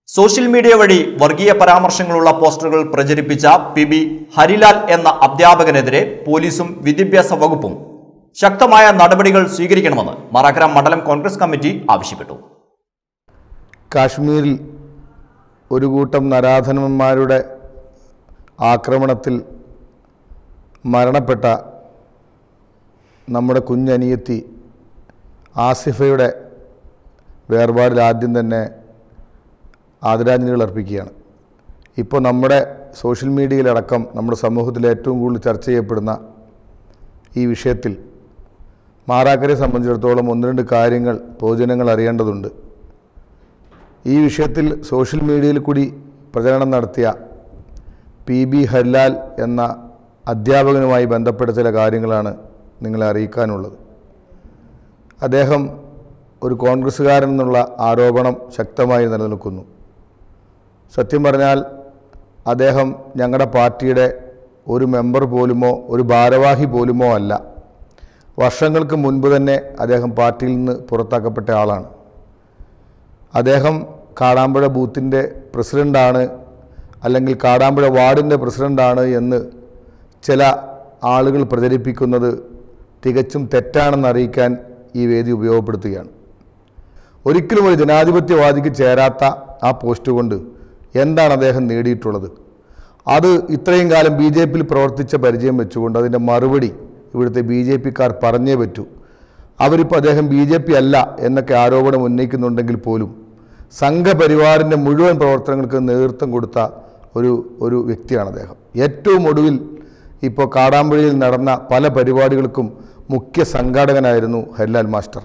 social media വഴി വർഗീയ പരാമർശങ്ങളുള്ള പോസ്റ്ററുകൾ പ്രചരിപ്പിച്ച പി ബി ഹരിലാൽ എന്ന അധ്യാപകനെതിരെ പോലീസും വിദ്യാഭ്യാസ വകുപ്പും ശക്തമായ നടപടികൾ സ്വീകരിക്കണമെന്ന് മറാക്കര മണ്ഡലം കോൺഗ്രസ് കമ്മിറ്റി ആവശ്യപ്പെട്ടു കാശ്മീരിൽ ഒരു കൂട്ടം നരാധനന്മാരുടെ ആക്രമണത്തിൽ മരണപ്പെട്ട നമ്മുടെ കുഞ്ഞനിയത്തി ആസിഫയുടെ വേർപാടിൽ ആദ്യം തന്നെ ആദരാഞ്ജലികൾ അർപ്പിക്കുകയാണ് ഇപ്പോൾ നമ്മുടെ സോഷ്യൽ മീഡിയയിലടക്കം നമ്മുടെ സമൂഹത്തിൽ ഏറ്റവും കൂടുതൽ ചർച്ച ചെയ്യപ്പെടുന്ന ഈ വിഷയത്തിൽ മാറാക്കരെ സംബന്ധിച്ചിടത്തോളം ഒന്ന് രണ്ട് കാര്യങ്ങൾ പൊതുജനങ്ങൾ അറിയേണ്ടതുണ്ട് ഈ വിഷയത്തിൽ സോഷ്യൽ മീഡിയയിൽ കൂടി പ്രചരണം നടത്തിയ പി ബി ഹരിലാൽ എന്ന അധ്യാപകനുമായി ബന്ധപ്പെട്ട ചില കാര്യങ്ങളാണ് നിങ്ങളെ അറിയിക്കാനുള്ളത് അദ്ദേഹം ഒരു കോൺഗ്രസ്സുകാരൻ എന്നുള്ള ആരോപണം ശക്തമായി നിലനിൽക്കുന്നു സത്യം പറഞ്ഞാൽ അദ്ദേഹം ഞങ്ങളുടെ പാർട്ടിയുടെ ഒരു മെമ്പർ പോലുമോ ഒരു ഭാരവാഹി പോലുമോ അല്ല വർഷങ്ങൾക്ക് മുൻപ് തന്നെ അദ്ദേഹം പാർട്ടിയിൽ നിന്ന് പുറത്താക്കപ്പെട്ട ആളാണ് അദ്ദേഹം കാടാമ്പുഴ ബൂത്തിൻ്റെ പ്രസിഡൻ്റാണ് അല്ലെങ്കിൽ കാടാമ്പുഴ വാർഡിൻ്റെ പ്രസിഡൻ്റാണ് എന്ന് ചില ആളുകൾ പ്രചരിപ്പിക്കുന്നത് തികച്ചും തെറ്റാണെന്ന് അറിയിക്കാൻ ഈ വേദി ഉപയോഗപ്പെടുത്തുകയാണ് ഒരിക്കലും ഒരു ജനാധിപത്യവാദിക്ക് ചേരാത്ത ആ പോസ്റ്റ് കൊണ്ട് എന്താണ് അദ്ദേഹം നേടിയിട്ടുള്ളത് അത് ഇത്രയും കാലം ബി ജെ പിയിൽ പ്രവർത്തിച്ച പരിചയം വെച്ചുകൊണ്ട് അതിൻ്റെ മറുപടി ഇവിടുത്തെ ബി ജെ പിക്കാർ പറഞ്ഞേ പറ്റൂ അവരിപ്പോൾ അദ്ദേഹം ബി ജെ പി അല്ല എന്നൊക്കെ ആരോപണം ഉന്നയിക്കുന്നുണ്ടെങ്കിൽ പോലും സംഘപരിവാറിൻ്റെ മുഴുവൻ പ്രവർത്തനങ്ങൾക്ക് നേതൃത്വം കൊടുത്ത ഒരു ഒരു വ്യക്തിയാണ് അദ്ദേഹം ഏറ്റവും ഒടുവിൽ ഇപ്പോൾ കാടാമ്പുഴയിൽ നടന്ന പല പരിപാടികൾക്കും മുഖ്യ സംഘാടകനായിരുന്നു ഹരിലാൽ മാസ്റ്റർ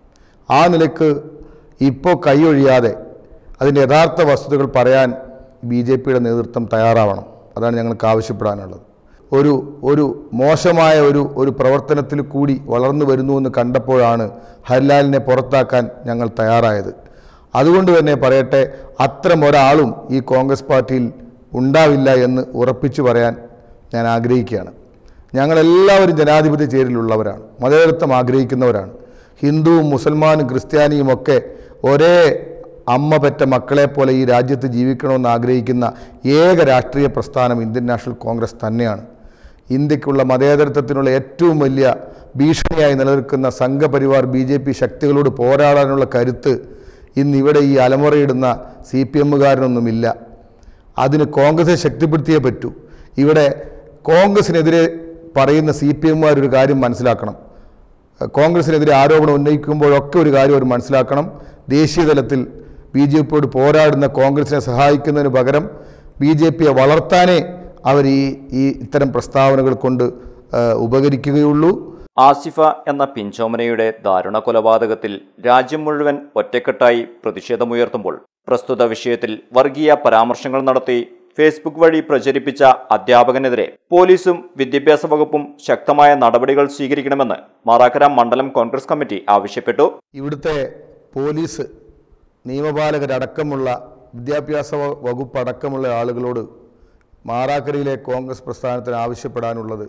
ആ നിലയ്ക്ക് ഇപ്പോൾ കൈയൊഴിയാതെ അതിൻ്റെ യഥാർത്ഥ വസ്തുതകൾ പറയാൻ ബി ജെ പിയുടെ നേതൃത്വം തയ്യാറാവണം അതാണ് ഞങ്ങൾക്ക് ആവശ്യപ്പെടാനുള്ളത് ഒരു ഒരു മോശമായ ഒരു ഒരു പ്രവർത്തനത്തിൽ കൂടി വളർന്നു വരുന്നുവെന്ന് കണ്ടപ്പോഴാണ് ഹരിലാലിനെ പുറത്താക്കാൻ ഞങ്ങൾ തയ്യാറായത് അതുകൊണ്ട് തന്നെ പറയട്ടെ അത്തരം ഒരാളും ഈ കോൺഗ്രസ് പാർട്ടിയിൽ ഉണ്ടാവില്ല എന്ന് ഉറപ്പിച്ചു പറയാൻ ഞാൻ ആഗ്രഹിക്കുകയാണ് ഞങ്ങളെല്ലാവരും ജനാധിപത്യ ചേരിലുള്ളവരാണ് മതേതരത്വം ആഗ്രഹിക്കുന്നവരാണ് ഹിന്ദുവും മുസൽമാനും ക്രിസ്ത്യാനിയും ഒക്കെ ഒരേ അമ്മ പെറ്റ മക്കളെ പോലെ ഈ രാജ്യത്ത് ജീവിക്കണമെന്ന് ആഗ്രഹിക്കുന്ന ഏക രാഷ്ട്രീയ പ്രസ്ഥാനം ഇന്ത്യൻ നാഷണൽ കോൺഗ്രസ് തന്നെയാണ് ഇന്ത്യക്കുള്ള മതേതരത്വത്തിനുള്ള ഏറ്റവും വലിയ ഭീഷണിയായി നിലനിൽക്കുന്ന സംഘപരിവാർ ബി ജെ പി ശക്തികളോട് പോരാടാനുള്ള കരുത്ത് ഇന്ന് ഇവിടെ ഈ അലമുറയിടുന്ന സി പി എമ്മുകാരനൊന്നുമില്ല അതിന് കോൺഗ്രസെ ശക്തിപ്പെടുത്തിയേ പറ്റൂ ഇവിടെ കോൺഗ്രസിനെതിരെ പറയുന്ന സി പി എമ്മുകാർ ഒരു കാര്യം മനസ്സിലാക്കണം കോൺഗ്രസിനെതിരെ ആരോപണം ഉന്നയിക്കുമ്പോഴൊക്കെ ഒരു കാര്യം അവർ മനസ്സിലാക്കണം ദേശീയ തലത്തിൽ ബി ജെ പിയോട് പോരാടുന്ന കോൺഗ്രസിനെ സഹായിക്കുന്നതിന് പകരം ബി ജെ പിയെ വളർത്താനേ അവർ ഈ ഈ ഇത്തരം പ്രസ്താവനകൾ കൊണ്ട് ആ, ഉപകരിക്കുകയുള്ളൂ ആസിഫ എന്ന പിഞ്ചോമനയുടെ ദാരുണ കൊലപാതകത്തിൽ രാജ്യം മുഴുവൻ ഒറ്റക്കെട്ടായി പ്രതിഷേധമുയർത്തുമ്പോൾ പ്രസ്തുത വിഷയത്തിൽ വർഗീയ പരാമർശങ്ങൾ നടത്തി ഫേസ്ബുക്ക് വഴി പ്രചരിപ്പിച്ച അധ്യാപകനെതിരെ പോലീസും വിദ്യാഭ്യാസ വകുപ്പും ശക്തമായ നടപടികൾ സ്വീകരിക്കണമെന്ന് മാറാക്കര മണ്ഡലം കോൺഗ്രസ് കമ്മിറ്റി ആവശ്യപ്പെട്ടു ഇവിടുത്തെ പോലീസ് നിയമപാലകരടക്കമുള്ള വിദ്യാഭ്യാസ വ- വകുപ്പ് അടക്കമുള്ള ആളുകളോട് മാറാക്കരയിലെ കോൺഗ്രസ് പ്രസ്ഥാനത്തിന് ആവശ്യപ്പെടാനുള്ളത്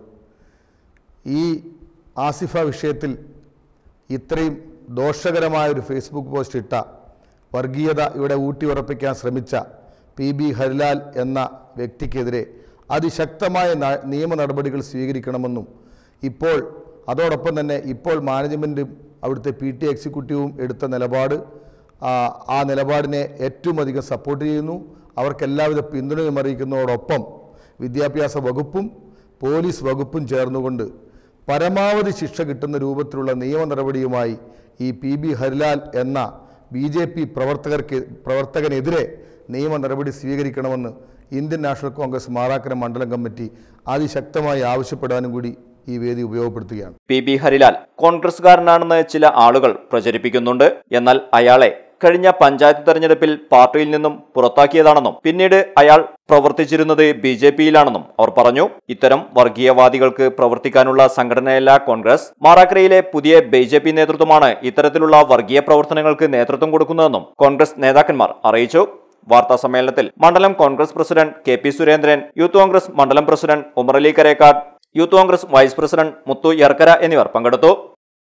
ഈ ആസിഫ വിഷയത്തിൽ ഇത്രയും ദോഷകരമായ ഒരു ഫേസ്ബുക്ക് പോസ്റ്റ് ഇട്ട വർഗീയത ഇവിടെ ഊട്ടിയുറപ്പിക്കാൻ ശ്രമിച്ച പി ബി ഹരിലാൽ എന്ന വ്യക്തിക്കെതിരെ അതിശക്തമായ ന- നിയമ നടപടികൾ സ്വീകരിക്കണമെന്നും ഇപ്പോൾ അതോടൊപ്പം തന്നെ ഇപ്പോൾ മാനേജ്മെൻറ്റും അവിടുത്തെ പി ടി എക്സിക്യൂട്ടീവും എടുത്ത നിലപാട് ആ, ആ നിലപാടിനെ ഏറ്റവും അധികം സപ്പോർട്ട് ചെയ്യുന്നു അവർക്ക് എല്ലാവിധ പിന്തുണയും അറിയിക്കുന്നതോടൊപ്പം വിദ്യാഭ്യാസ വകുപ്പും പോലീസ് വകുപ്പും ചേർന്നുകൊണ്ട് പരമാവധി ശിക്ഷ കിട്ടുന്ന രൂപത്തിലുള്ള നിയമ നടപടിയുമായി ഈ പി ബി ഹരിലാൽ എന്ന ബി ജെ പി പ്രവർത്തകർക്ക് പ്രവർത്തകനെതിരെ നിയമ നടപടി സ്വീകരിക്കണമെന്ന് ഇന്ത്യൻ നാഷണൽ കോൺഗ്രസ് മാറാക്കര മണ്ഡലം കമ്മിറ്റി അതിശക്തമായി ആവശ്യപ്പെടാനും കൂടി ഈ വേദി ഉപയോഗപ്പെടുത്തുകയാണ് പി ബി ഹരിലാൽ കോൺഗ്രസുകാരനാണെന്ന് ചില ആളുകൾ പ്രചരിപ്പിക്കുന്നുണ്ട് എന്നാൽ അയാളെ കഴിഞ്ഞ പഞ്ചായത്ത് തെരഞ്ഞെടുപ്പിൽ പാർട്ടിയിൽ നിന്നും പുറത്താക്കിയതാണെന്നും പിന്നീട് അയാൾ പ്രവർത്തിച്ചിരുന്നത് ബി ജെ പിയിലാണെന്നും അവർ പറഞ്ഞു ഇത്തരം വർഗീയവാദികൾക്ക് പ്രവർത്തിക്കാനുള്ള സംഘടനയല്ല കോൺഗ്രസ് മാറാക്കരയിലെ പുതിയ ബി ജെ പി നേതൃത്വമാണ് ഇത്തരത്തിലുള്ള വർഗീയ പ്രവർത്തനങ്ങൾക്ക് നേതൃത്വം കൊടുക്കുന്നതെന്നും കോൺഗ്രസ് നേതാക്കന്മാർ അറിയിച്ചു വാർത്താ സമ്മേളനത്തിൽ മണ്ഡലം Congress president K P Surendran youth Congress മണ്ഡലം president Umarali Karekkad youth Congress vice president Muthu യർക്കര എന്നിവർ പങ്കെടുത്തു